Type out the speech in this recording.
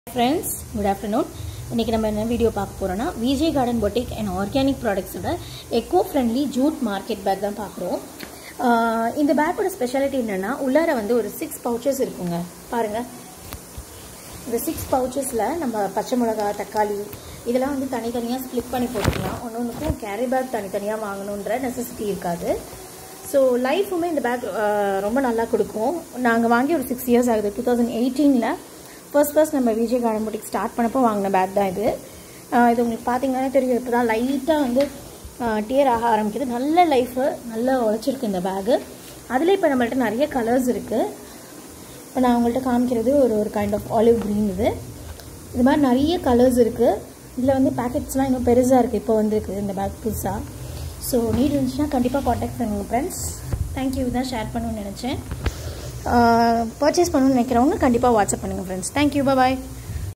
friends good afternoon இன்றைக்கி நம்ம என்ன வீடியோ பார்க்க போகிறோன்னா Vijay garden boutique and organic ப்ராடக்ட்ஸோட eco friendly jute market bag தான் பார்க்குறோம் இந்த பேக்கோட ஸ்பெஷாலிட்டி என்னென்னா உள்ளார வந்து ஒரு சிக்ஸ் பவுச்சஸ் இருக்குங்க பாருங்கள் இந்த சிக்ஸ் பவுச்சஸில் நம்ம பச்சை மிளகா தக்காளி இதெல்லாம் வந்து தனித்தனியாக ஸ்ப்ளிட் பண்ணி போட்டுக்கலாம் ஒன்று ஒன்றுக்கும் கேரி பேக் தனித்தனியாக வாங்கணுன்ற நெசசிட்டி இருக்காது ஸோ லைஃபுமே இந்த பேக் ரொம்ப நல்லா கொடுக்கும் நாங்கள் வாங்கி ஒரு சிக்ஸ் இயர்ஸ் ஆகுது டூ தௌசண்ட் எயிட்டீனில் ஃபர்ஸ்ட் ஃபர்ஸ்ட் நம்ம விஜய் கார்டன் புட்டிக் ஸ்டார்ட் பண்ணப்போ வாங்கின பேக் தான் இது இது உங்களுக்கு பார்த்தீங்கன்னா தெரியும் இப்போ தான் லைட்டாக வந்து டியர் ஆக ஆரம்பிக்குது நல்ல லைஃபு நல்லா உழைச்சிருக்கு இந்த பேகு அதில் இப்போ நம்மள்ட்ட நிறைய கலர்ஸ் இருக்குது இப்போ நான் உங்கள்கிட்ட காமிக்கிறது ஒரு ஒரு கைண்ட் ஆஃப் ஆலிவ் க்ரீன் இது இது மாதிரி நிறைய கலர்ஸ் இருக்குது இதில் வந்து பேக்கெட்ஸ்லாம் இன்னும் பெருசாக இருக்குது இப்போ வந்துருக்கு இந்த பேக் புதுசாக ஸோ நீட் இருந்துச்சுன்னா கண்டிப்பாக காண்டாக்ட் பண்ணுங்கள் ஃப்ரெண்ட்ஸ் தேங்க்யூ தான் ஷேர் பண்ணணும்னு நினச்சேன் பர்ச்சேஸ் பண்ணணும்னு நினைக்கிறவங்க கண்டிப்பாக வாட்ஸ்அப் பண்ணுங்கள் ஃப்ரெண்ட்ஸ் தேங்க்யூ பாய்